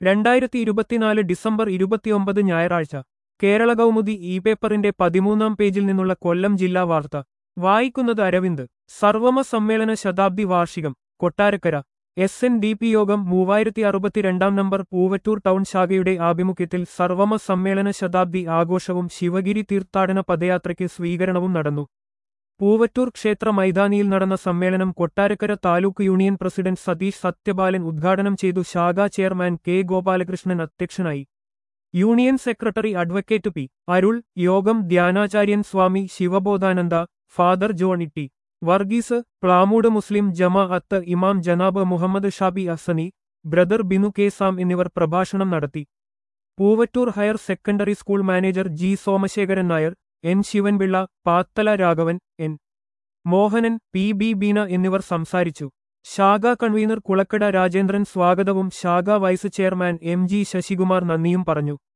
രണ്ടായിരത്തി ഇരുപത്തിനാല് ഡിസംബർ ഇരുപത്തിയൊമ്പത് ഞായറാഴ്ച കേരള കൗമുദി ഇ പേപ്പറിന്റെ പതിമൂന്നാം പേജിൽ നിന്നുള്ള കൊല്ലം ജില്ലാ വാർത്ത വായിക്കുന്നത് അരവിന്ദ് സർവമ സമ്മേളന ശതാബ്ദി വാർഷികം Kottarakkara S N D P Yogam മൂവായിരത്തി അറുപത്തിരണ്ടാം നമ്പർ പൂവറ്റൂർ ടൗൺ ശാഖയുടെ ആഭിമുഖ്യത്തിൽ സർവമ സമ്മേളന ശതാബ്ദി ആഘോഷവും ശിവഗിരി തീർത്ഥാടന പദയാത്രയ്ക്ക് സ്വീകരണവും നടന്നു പൂവറ്റൂർ ക്ഷേത്ര മൈതാനിയിൽ നടന്ന സമ്മേളനം കൊട്ടാരക്കര താലൂക്ക് യൂണിയൻ പ്രസിഡന്റ് സതീഷ് സത്യപാലൻ ഉദ്ഘാടനം ചെയ്തു ശാഖാ ചെയർമാൻ കെ ഗോപാലകൃഷ്ണൻ അധ്യക്ഷനായി union secretary advocate P Arul യോഗം ധ്യാനാചാര്യൻ Swami Sivabodhananda father Johnny T Varghese Plamood Muslim Jamaath ഇമാം ജനാബ് മുഹമ്മദ് ഷാബി അസനി ബ്രദർ ബിനു കെ സാം എന്നിവർ പ്രഭാഷണം നടത്തി Poovattoor higher secondary school manager G Somasekharan Nair N Sivanpillai Pathala Raghavan N Mohanan P B Beena എന്നിവർ സംസാരിച്ചു ശാഖാ കൺവീനർ കുളക്കട രാജേന്ദ്രൻ സ്വാഗതവും ശാഖാ vice chairman M G Sasikumar നന്ദിയും പറഞ്ഞു